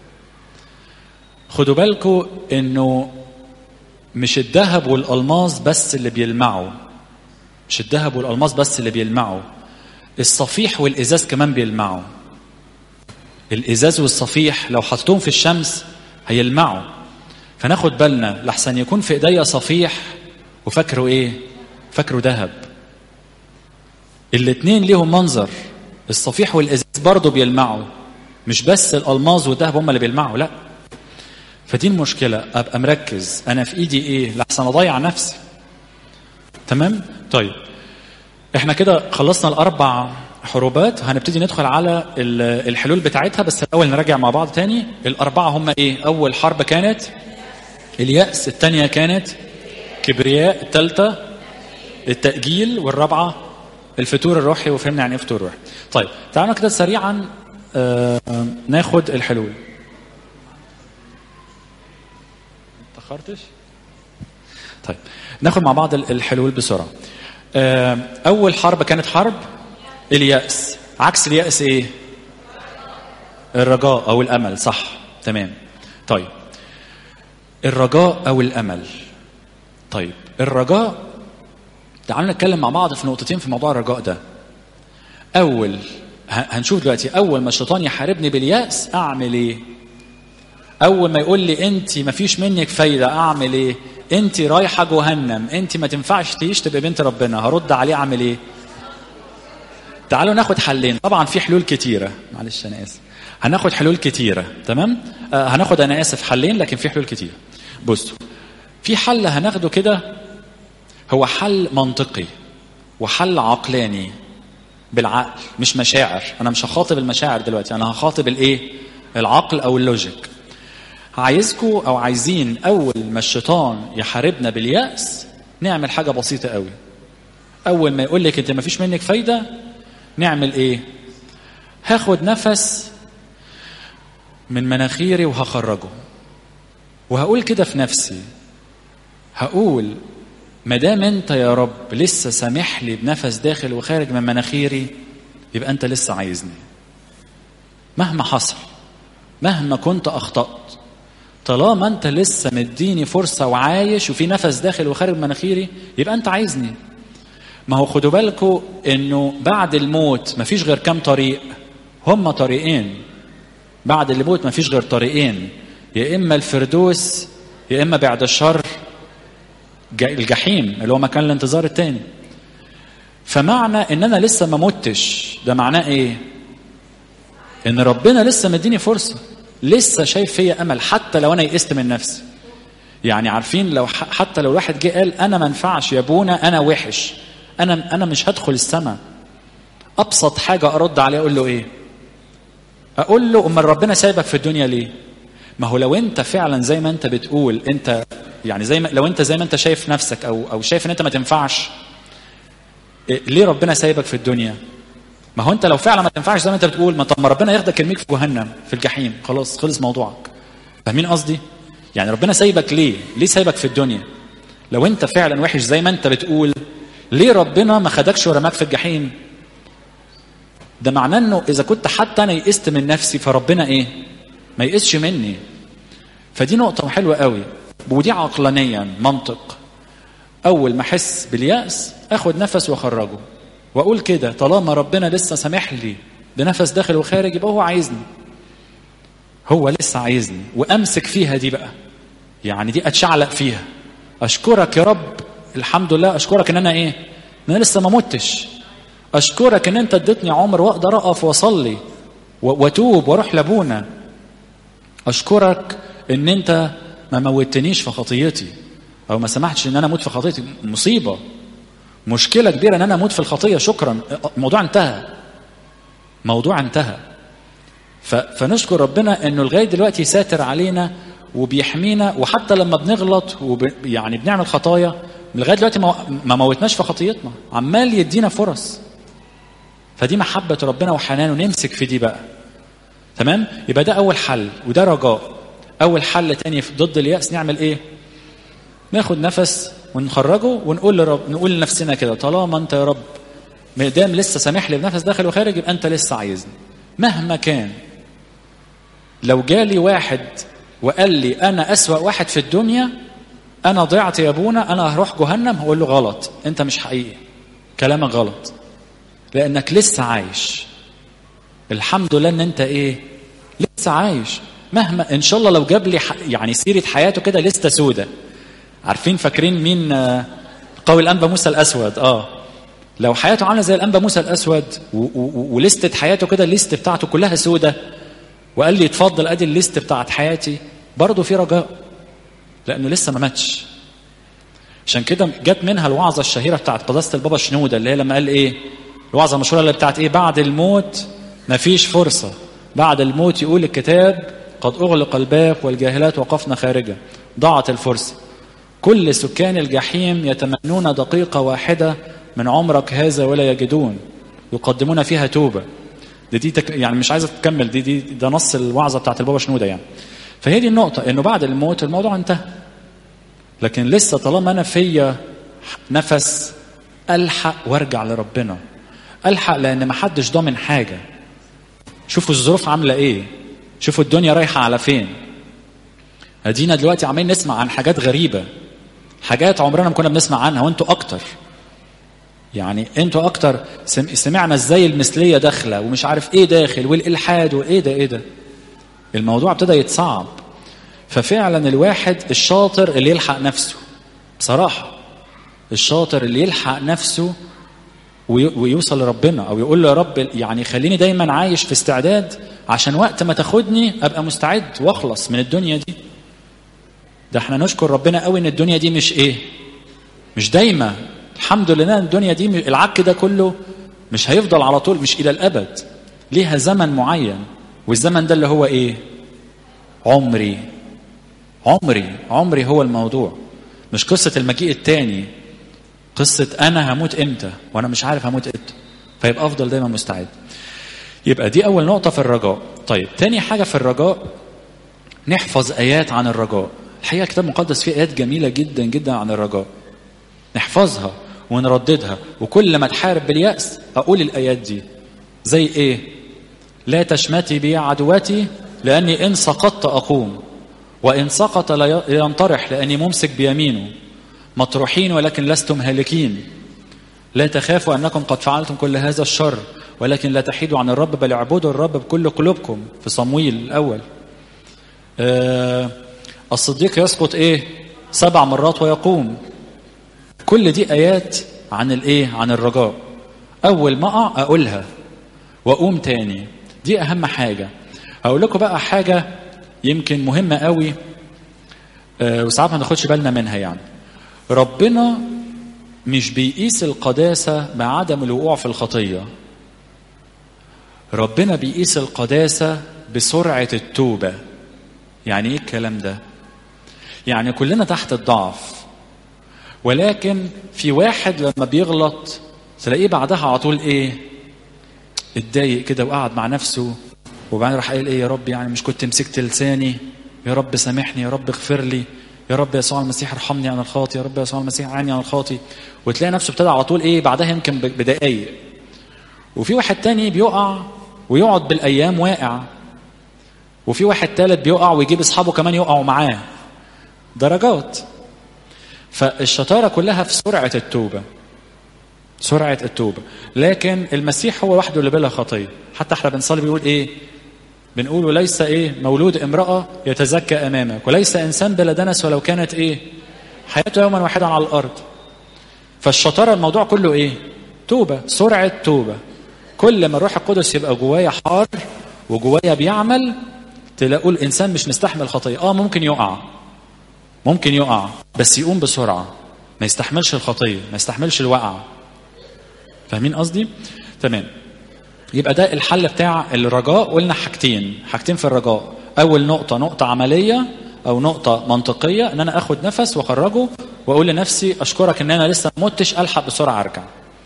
خدوا بالكم انه مش الذهب والالماس بس اللي بيلمعوا مش الذهب والالماس بس اللي بيلمعوا الصفيح والازاز كمان بيلمعوا الازاز والصفيح لو حطيتهم في الشمس هيلمعوا فناخد بالنا لحسن يكون في ايديا صفيح وفاكره ايه فاكره ذهب الاتنين ليهم منظر الصفيح والازاز برضه بيلمعوا مش بس الالماظ والذهب هم اللي بيلمعوا لا فدي المشكلة أبقى مركز أنا في إيدي إيه لحسن أضيع نفسي تمام طيب إحنا كده خلصنا الأربع حروبات هنبتدي ندخل على الحلول بتاعتها بس الأول نراجع مع بعض تاني الأربعة هم إيه أول حرب كانت اليأس الثانية كانت كبرياء الثالثة التأجيل والرابعة الفتور الروحي وفهمنا يعني ايه فتور روحي طيب تعالوا كده سريعا آه ناخد الحلول تأخرتش طيب ناخد مع بعض الحلول بسرعة آه أول حرب كانت حرب اليأس عكس اليأس إيه الرجاء أو الأمل صح تمام طيب الرجاء أو الأمل طيب الرجاء تعالوا نتكلم مع بعض في نقطتين في موضوع الرجاء ده أول هنشوف دلوقتي أول ما الشيطان يحاربني باليأس أعمل إيه اول ما يقول لي انت ما فيش منك فايده اعمل ايه انت رايحه جهنم انت ما تنفعش تعيش تبقى بنت ربنا هرد عليه اعمل ايه تعالوا ناخد حلين طبعا في حلول كتيره معلش انا اسف هناخد حلول كتيره تمام آه هناخد انا اسف حلين لكن في حلول كتيره بصوا في حل هناخده كده هو حل منطقي وحل عقلاني بالعقل مش مشاعر انا مش هخاطب المشاعر دلوقتي انا هخاطب الايه العقل او اللوجيك عايزكم او عايزين اول ما الشيطان يحاربنا بالياس نعمل حاجه بسيطه قوي اول ما يقول لك انت ما فيش منك فايده نعمل ايه هاخد نفس من مناخيري وهخرجه وهقول كده في نفسي هقول ما دام انت يا رب لسه سامح لي بنفس داخل وخارج من مناخيري يبقى انت لسه عايزني مهما حصل مهما كنت اخطات طالما انت لسه مديني فرصه وعايش وفي نفس داخل وخارج مناخيري يبقى انت عايزني ما هو خدوا بالكم انه بعد الموت مفيش غير كام طريق هما طريقين بعد الموت مفيش غير طريقين يا اما الفردوس يا اما بعد الشر الجحيم اللي هو مكان الانتظار التاني فمعنى ان انا لسه ما متش ده معناه ايه ان ربنا لسه مديني فرصه لسه شايف فيا امل حتى لو انا يئست من نفسي يعني عارفين لو حتى لو الواحد جه قال انا ما انفعش يا ابونا انا وحش انا انا مش هدخل السماء ابسط حاجه ارد عليه اقول له ايه اقول له امال ربنا سايبك في الدنيا ليه ما هو لو انت فعلا زي ما انت بتقول انت يعني زي ما لو انت زي ما انت شايف نفسك او او شايف ان انت ما تنفعش إيه، ليه ربنا سايبك في الدنيا ما هو انت لو فعلا ما تنفعش زي ما انت بتقول ما طب ما ربنا ياخدك يرميك في جهنم في الجحيم خلاص خلص موضوعك فاهمين قصدي يعني ربنا سايبك ليه ليه سايبك في الدنيا لو انت فعلا وحش زي ما انت بتقول ليه ربنا ما خدكش ورماك في الجحيم ده معناه انه اذا كنت حتى انا يئست من نفسي فربنا ايه ما يئسش مني فدي نقطة حلوة قوي ودي عقلانيا منطق أول ما أحس باليأس أخد نفس وأخرجه وأقول كده طالما ربنا لسه سامح لي بنفس داخل وخارج يبقى هو عايزني هو لسه عايزني وأمسك فيها دي بقى يعني دي أتشعلق فيها أشكرك يا رب الحمد لله أشكرك إن أنا إيه إن أنا لسه ما متش أشكرك إن أنت اديتني عمر وأقدر أقف وأصلي وأتوب وأروح لأبونا أشكرك إن أنت ما موتنيش في خطيتي أو ما سمحتش إن أنا أموت في خطيتي مصيبة مشكلة كبيرة إن أنا أموت في الخطية شكرا الموضوع انتهى موضوع انتهى ف... فنشكر ربنا إنه لغاية دلوقتي ساتر علينا وبيحمينا وحتى لما بنغلط وب... يعني بنعمل خطايا لغاية دلوقتي ما... ما موتناش في خطيتنا عمال يدينا فرص فدي محبة ربنا وحنانه نمسك في دي بقى تمام يبقى ده أول حل وده رجاء أول حل تاني ضد اليأس نعمل إيه ناخد نفس ونخرجه ونقول لرب نقول لنفسنا كده طالما أنت يا رب ما دام لسه سامح لي بنفس داخل وخارج يبقى أنت لسه عايزني مهما كان لو جالي واحد وقال لي أنا أسوأ واحد في الدنيا أنا ضعت يا أبونا أنا هروح جهنم هقول له غلط أنت مش حقيقي كلامك غلط لأنك لسه عايش الحمد لله ان انت ايه لسه عايش مهما ان شاء الله لو جاب لي ح... يعني سيره حياته كده لسته سودة عارفين فاكرين مين آه، قوي الانبا موسى الاسود اه لو حياته عامله زي الانبا موسى الاسود و... و... ولستة حياته كده الليست بتاعته كلها سودة وقال لي اتفضل ادي الليست بتاعت حياتي برضه في رجاء لانه لسه ما ماتش عشان كده جت منها الوعظه الشهيره بتاعت قداسه البابا شنوده اللي هي لما قال ايه الوعظه المشهوره اللي بتاعت ايه بعد الموت مفيش فرصة بعد الموت يقول الكتاب قد أغلق الباب والجاهلات وقفنا خارجا ضاعت الفرصة كل سكان الجحيم يتمنون دقيقة واحدة من عمرك هذا ولا يجدون يقدمون فيها توبة دي, دي تك... يعني مش عايزة تكمل دي, دي ده نص الوعظة بتاعت البابا شنودة يعني فهي دي النقطة انه بعد الموت الموضوع انتهى لكن لسه طالما انا فيا نفس الحق وارجع لربنا الحق لان ما حدش ضامن حاجه شوفوا الظروف عامله ايه شوفوا الدنيا رايحه على فين ادينا دلوقتي عمالين نسمع عن حاجات غريبه حاجات عمرنا ما كنا بنسمع عنها وانتوا اكتر يعني انتوا اكتر سم- سمعنا ازاي المثليه داخله ومش عارف ايه داخل والالحاد وايه ده ايه ده الموضوع ابتدى يتصعب ففعلا الواحد الشاطر اللي يلحق نفسه بصراحه الشاطر اللي يلحق نفسه وي- ويوصل لربنا او يقول له يا رب يعني خليني دايما عايش في استعداد عشان وقت ما تاخدني ابقى مستعد واخلص من الدنيا دي ده احنا نشكر ربنا قوي ان الدنيا دي مش ايه مش دايما الحمد لله الدنيا دي العك ده كله مش هيفضل على طول مش الى الابد ليها زمن معين والزمن ده اللي هو ايه عمري عمري عمري هو الموضوع مش قصة المجيء التاني قصة أنا هموت إمتى وأنا مش عارف هموت إمتى فيبقى أفضل دايما مستعد يبقى دي أول نقطة في الرجاء طيب تاني حاجة في الرجاء نحفظ آيات عن الرجاء الحقيقة الكتاب المقدس فيه آيات جميلة جدا جدا عن الرجاء نحفظها ونرددها وكل ما تحارب باليأس أقول الآيات دي زي إيه لا تشمتي بي عدوتي لأني إن سقطت أقوم وإن سقط لا ينطرح لأني ممسك بيمينه مطروحين ولكن لستم هالكين لا تخافوا أنكم قد فعلتم كل هذا الشر ولكن لا تحيدوا عن الرب بل اعبدوا الرب بكل قلوبكم في صمويل الأول آه الصديق يسقط إيه سبع مرات ويقوم كل دي آيات عن الإيه عن الرجاء أول ما أقع أقولها وأقوم تاني دي أهم حاجة هقول لكم بقى حاجة يمكن مهمة قوي آه وساعات ما ناخدش بالنا منها يعني ربنا مش بيقيس القداسة بعدم الوقوع في الخطية ربنا بيقيس القداسة بسرعة التوبة يعني ايه الكلام ده يعني كلنا تحت الضعف ولكن في واحد لما بيغلط تلاقيه بعدها على طول ايه اتضايق كده وقعد مع نفسه وبعدين راح قايل ايه يا رب يعني مش كنت مسكت لساني يا رب سامحني يا رب اغفر لي يا رب يسوع المسيح ارحمني انا الخاطي يا رب يسوع المسيح عاني انا الخاطي وتلاقي نفسه ابتدى على طول ايه بعدها يمكن بدقايق وفي واحد تاني بيقع ويقعد بالايام واقع وفي واحد تالت بيقع ويجيب اصحابه كمان يقعوا معاه درجات فالشطاره كلها في سرعه التوبه سرعه التوبه لكن المسيح هو وحده اللي بلا خطيه حتى احنا بنصلي بيقول ايه بنقول وليس ايه مولود امراه يتزكى امامك وليس انسان بلا دنس ولو كانت ايه حياته يوما واحدا على الارض فالشطاره الموضوع كله ايه توبه سرعه توبه كل ما الروح القدس يبقى جوايا حار وجوايا بيعمل تلاقوا الانسان مش مستحمل خطيه اه ممكن يقع ممكن يقع بس يقوم بسرعه ما يستحملش الخطيه ما يستحملش الوقع فاهمين قصدي تمام يبقى ده الحل بتاع الرجاء قلنا حاجتين حاجتين في الرجاء اول نقطه نقطه عمليه او نقطه منطقيه ان انا اخد نفس واخرجه واقول لنفسي اشكرك ان انا لسه ما متش الحق بسرعه ارجع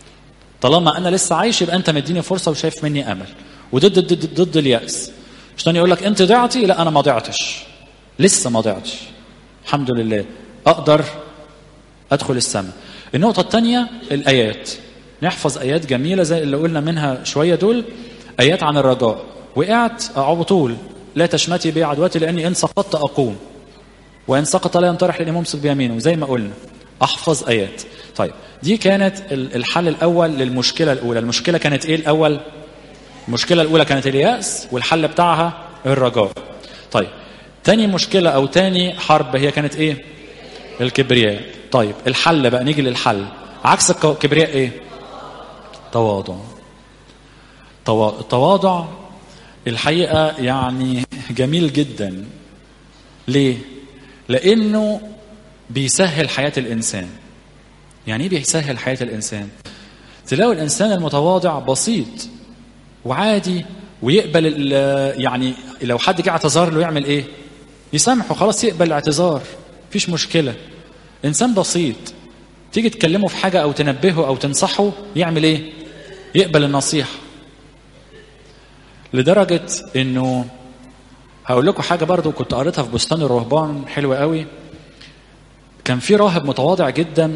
طالما انا لسه عايش يبقى انت مديني فرصه وشايف مني امل وضد ضد ضد الياس عشان يقول لك انت ضعتي لا انا ما ضعتش لسه ما ضعتش الحمد لله اقدر ادخل السماء النقطه الثانيه الايات نحفظ ايات جميله زي اللي قلنا منها شويه دول ايات عن الرجاء وقعت على طول لا تشمتي بي عدوتي لاني ان سقطت اقوم وان سقط لا ينطرح لاني ممسك بيمينه زي ما قلنا احفظ ايات طيب دي كانت الحل الاول للمشكله الاولى المشكله كانت ايه الاول المشكله الاولى كانت الياس والحل بتاعها الرجاء طيب تاني مشكله او تاني حرب هي كانت ايه الكبرياء طيب الحل بقى نيجي للحل عكس الكبرياء ايه تواضع التواضع الحقيقه يعني جميل جدا ليه لانه بيسهل حياه الانسان يعني ايه بيسهل حياه الانسان تلاقوا الانسان المتواضع بسيط وعادي ويقبل يعني لو حد جه اعتذر له يعمل ايه يسامحه خلاص يقبل الاعتذار مفيش مشكله انسان بسيط تيجي تكلمه في حاجه او تنبهه او تنصحه يعمل ايه يقبل النصيحه لدرجه انه هقول لكم حاجه برضو كنت قريتها في بستان الرهبان حلوه قوي كان في راهب متواضع جدا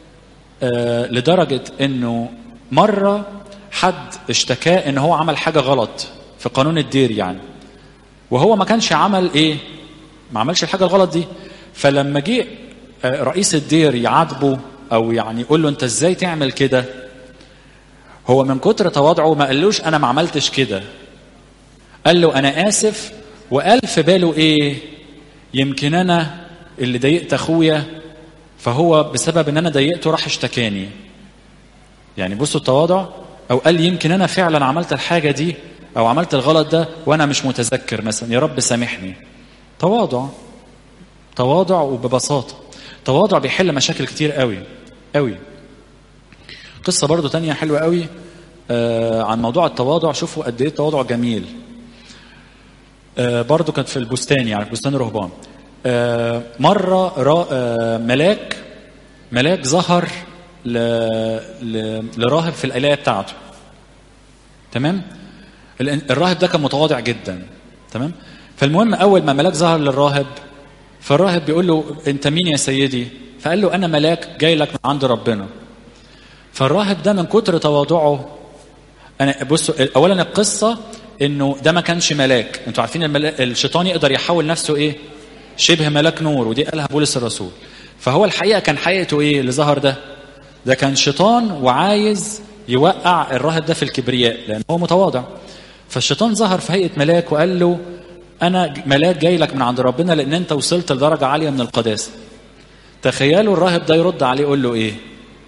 آه لدرجه انه مره حد اشتكاه ان هو عمل حاجه غلط في قانون الدير يعني وهو ما كانش عمل ايه ما عملش الحاجه الغلط دي فلما جه رئيس الدير يعاتبه او يعني يقول له انت ازاي تعمل كده هو من كتر تواضعه ما قالوش انا ما عملتش كده قال له انا اسف وقال في باله ايه يمكن انا اللي ضايقت اخويا فهو بسبب ان انا ضايقته راح اشتكاني يعني بصوا التواضع او قال يمكن انا فعلا عملت الحاجه دي او عملت الغلط ده وانا مش متذكر مثلا يا رب سامحني تواضع تواضع وببساطه تواضع بيحل مشاكل كتير قوي قوي قصه برضو تانية حلوه قوي آه عن موضوع التواضع شوفوا قد ايه التواضع جميل آه برضو كانت في البستان يعني في بستان الرهبان آه مرة را آه ملاك ملاك ظهر ل... ل... لراهب في الآلية بتاعته تمام الراهب ده كان متواضع جدا تمام فالمهم أول ما ملاك ظهر للراهب فالراهب بيقول له أنت مين يا سيدي فقال له أنا ملاك جاي لك من عند ربنا فالراهب ده من كتر تواضعه أنا بصوا أولا القصة إنه ده ما كانش ملاك أنتوا عارفين الملاك الشيطان يقدر يحول نفسه إيه شبه ملاك نور ودي قالها بولس الرسول فهو الحقيقه كان حقيقته ايه اللي ظهر ده ده كان شيطان وعايز يوقع الراهب ده في الكبرياء لان هو متواضع فالشيطان ظهر في هيئه ملاك وقال له انا ملاك جاي لك من عند ربنا لان انت وصلت لدرجه عاليه من القداسه تخيلوا الراهب ده يرد عليه يقول له ايه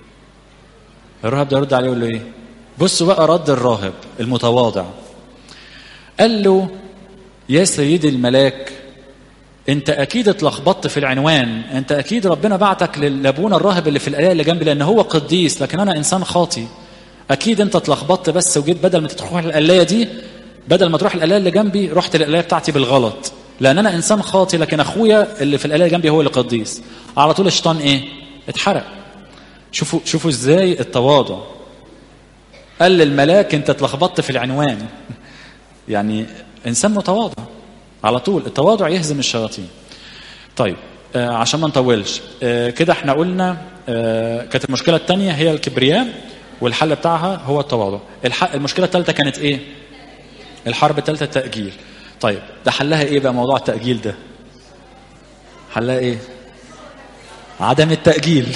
الراهب ده يرد عليه يقول له ايه بصوا بقى رد الراهب المتواضع قال له يا سيدي الملاك انت اكيد اتلخبطت في العنوان انت اكيد ربنا بعتك لابونا الراهب اللي في الآلية اللي جنبي لان هو قديس لكن انا انسان خاطي اكيد انت اتلخبطت بس وجيت بدل ما تروح الآلية دي بدل ما تروح الآلية اللي جنبي رحت الآلية بتاعتي بالغلط لان انا انسان خاطي لكن اخويا اللي في الاله جنبي هو اللي قديس على طول الشيطان ايه اتحرق شوفوا شوفوا ازاي التواضع قال للملاك انت اتلخبطت في العنوان يعني انسان متواضع على طول التواضع يهزم الشياطين طيب آه عشان ما نطولش آه كده احنا قلنا آه كانت المشكله الثانيه هي الكبرياء والحل بتاعها هو التواضع الح... المشكله الثالثه كانت ايه الحرب الثالثه التاجيل طيب ده حلها ايه بقى موضوع التاجيل ده حلها ايه عدم التاجيل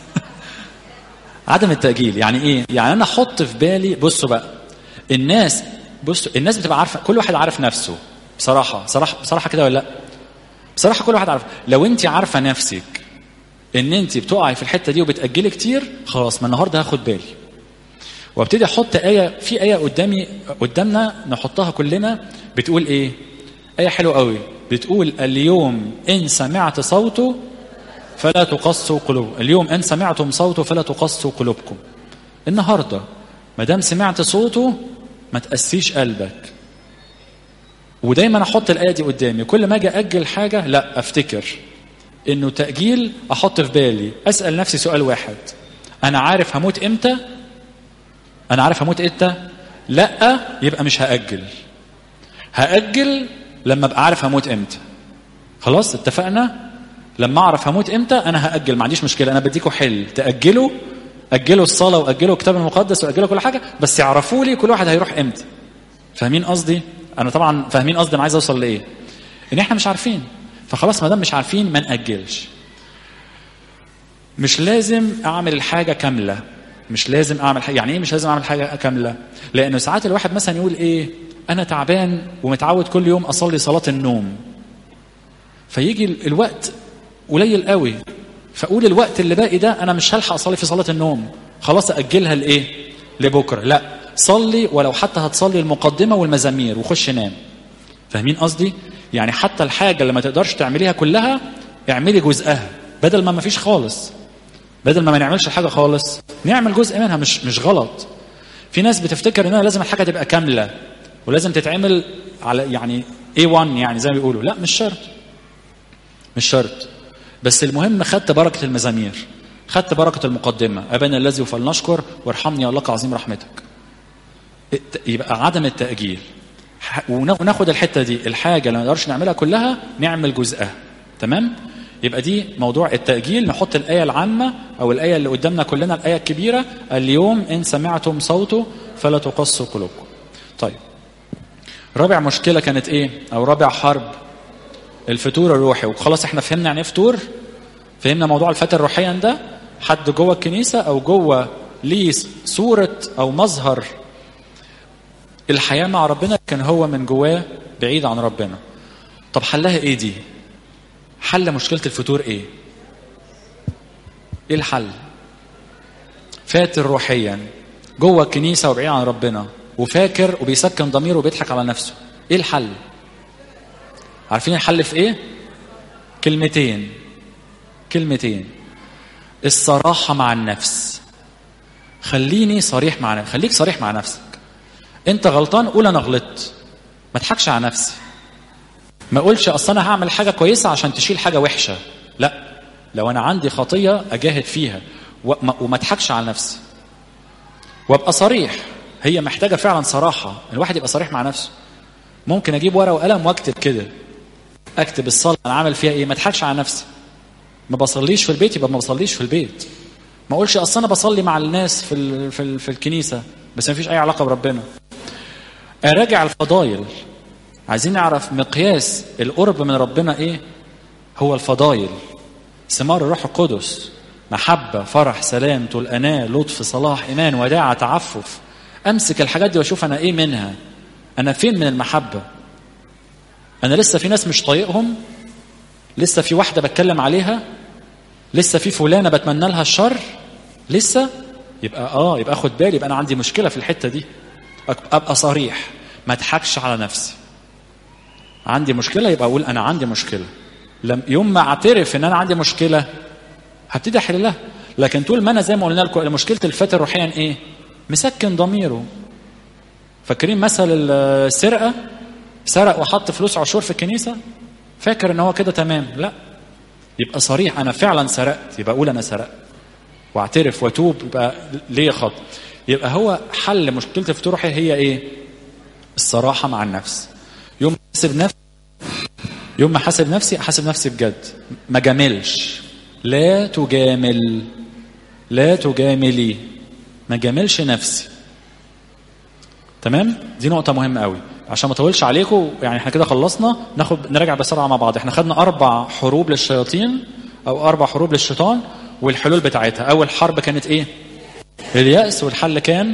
عدم التاجيل يعني ايه يعني انا احط في بالي بصوا بقى الناس بصوا الناس بتبقى عارفه كل واحد عارف نفسه بصراحه بصراحه بصراحه كده ولا لا بصراحه كل واحد عارف لو انت عارفه نفسك ان انت بتقعي في الحته دي وبتاجلي كتير خلاص ما النهارده هاخد بالي وابتدي احط ايه في ايه قدامي قدامنا نحطها كلنا بتقول ايه ايه حلوه قوي بتقول اليوم ان سمعت صوته فلا تقصوا قلوب اليوم ان سمعتم صوته فلا تقصوا قلوبكم النهارده ما دام سمعت صوته ما تقسيش قلبك ودايما احط الايه دي قدامي كل ما اجي اجل حاجه لا افتكر انه تاجيل احط في بالي اسال نفسي سؤال واحد انا عارف هموت امتى انا عارف هموت امتى لا يبقى مش هاجل هاجل لما ابقى عارف هموت امتى خلاص اتفقنا لما اعرف هموت امتى انا هاجل ما عنديش مشكله انا بديكوا حل تاجلوا اجلوا الصلاه واجلوا الكتاب المقدس واجلوا كل حاجه بس يعرفوا لي كل واحد هيروح امتى فاهمين قصدي انا طبعا فاهمين قصدي انا عايز اوصل لايه ان احنا مش عارفين فخلاص ما دام مش عارفين ما ناجلش مش لازم اعمل الحاجه كامله مش لازم اعمل حاجه يعني ايه مش لازم اعمل حاجه كامله لانه ساعات الواحد مثلا يقول ايه انا تعبان ومتعود كل يوم اصلي صلاه النوم فيجي الوقت قليل قوي فاقول الوقت اللي باقي ده انا مش هلحق اصلي في صلاه النوم خلاص اجلها لايه لبكره لا صلي ولو حتى هتصلي المقدمه والمزامير وخش نام فاهمين قصدي يعني حتى الحاجه اللي ما تقدرش تعمليها كلها اعملي جزءها بدل ما ما فيش خالص بدل ما ما نعملش الحاجه خالص نعمل جزء منها مش مش غلط في ناس بتفتكر ان لازم الحاجه تبقى كامله ولازم تتعمل على يعني A1 يعني زي ما بيقولوا لا مش شرط مش شرط بس المهم خدت بركه المزامير خدت بركه المقدمه ابانا الذي فلنشكر وارحمني يا الله عظيم رحمتك يبقى عدم التاجيل وناخد الحته دي الحاجه اللي ما نقدرش نعملها كلها نعمل جزءها تمام يبقى دي موضوع التأجيل نحط الآية العامة أو الآية اللي قدامنا كلنا الآية الكبيرة اليوم إن سمعتم صوته فلا تقصوا قلوبكم طيب رابع مشكلة كانت إيه أو رابع حرب الفتور الروحي وخلاص احنا فهمنا يعني ايه فتور فهمنا موضوع الفتر روحيا ده حد جوه الكنيسة أو جوه ليه صورة أو مظهر الحياة مع ربنا كان هو من جواه بعيد عن ربنا طب حلها ايه دي حل مشكلة الفتور ايه ايه الحل فاتر روحيا جوه الكنيسة وبعيد عن ربنا وفاكر وبيسكن ضميره وبيضحك على نفسه ايه الحل عارفين الحل في ايه كلمتين كلمتين الصراحة مع النفس خليني صريح مع نفسك خليك صريح مع نفسك انت غلطان قول انا غلطت ما تضحكش على نفسي ما اقولش اصل انا هعمل حاجه كويسه عشان تشيل حاجه وحشه لا لو انا عندي خطيه اجاهد فيها وما اضحكش على نفسي وابقى صريح هي محتاجه فعلا صراحه الواحد يبقى صريح مع نفسه ممكن اجيب ورقه وقلم واكتب كده اكتب الصلاه انا عامل فيها ايه ما اضحكش على نفسي ما بصليش في البيت يبقى ما بصليش في البيت ما اقولش اصل انا بصلي مع الناس في ال في, ال في الكنيسه بس ما فيش اي علاقه بربنا اراجع الفضايل عايزين نعرف مقياس القرب من ربنا ايه هو الفضايل ثمار الروح القدس محبة فرح سلام طول أناة لطف صلاح إيمان وداعة تعفف أمسك الحاجات دي وأشوف أنا إيه منها أنا فين من المحبة أنا لسه في ناس مش طايقهم لسه في واحدة بتكلم عليها لسه في فلانة بتمنى لها الشر لسه يبقى اه يبقى اخد بالي يبقى انا عندي مشكله في الحته دي ابقى صريح ما اضحكش على نفسي عندي مشكله يبقى اقول انا عندي مشكله لم يوم ما اعترف ان انا عندي مشكله هبتدي احلها لكن طول ما انا زي ما قلنا لكم مشكله الفتى روحيا ايه مسكن ضميره فاكرين مثل السرقه سرق وحط فلوس عشور في الكنيسه فاكر ان هو كده تمام لا يبقى صريح انا فعلا سرقت يبقى اقول انا سرقت واعترف واتوب يبقى ليه خط يبقى هو حل مشكله الفتور الروحي هي ايه الصراحه مع النفس يوم ما احاسب نفسي يوم ما احاسب نفسي احاسب نفسي بجد ما جاملش لا تجامل لا تجاملي ما جاملش نفسي تمام دي نقطة مهمة قوي عشان ما اطولش عليكم يعني احنا كده خلصنا ناخد نراجع بسرعة مع بعض احنا خدنا أربع حروب للشياطين أو أربع حروب للشيطان والحلول بتاعتها أول حرب كانت إيه؟ اليأس والحل كان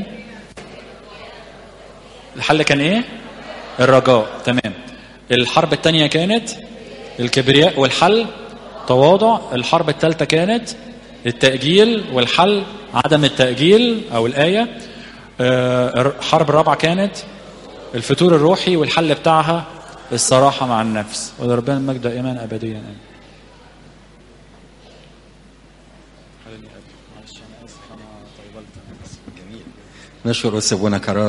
الحل كان إيه؟ الرجاء تمام الحرب الثانية كانت الكبرياء والحل تواضع الحرب الثالثة كانت التأجيل والحل عدم التأجيل أو الآية آه، الحرب الرابعة كانت الفتور الروحي والحل بتاعها الصراحة مع النفس ولربنا المجد دائما أبديا آمين نشكر أستاذ بونا كرار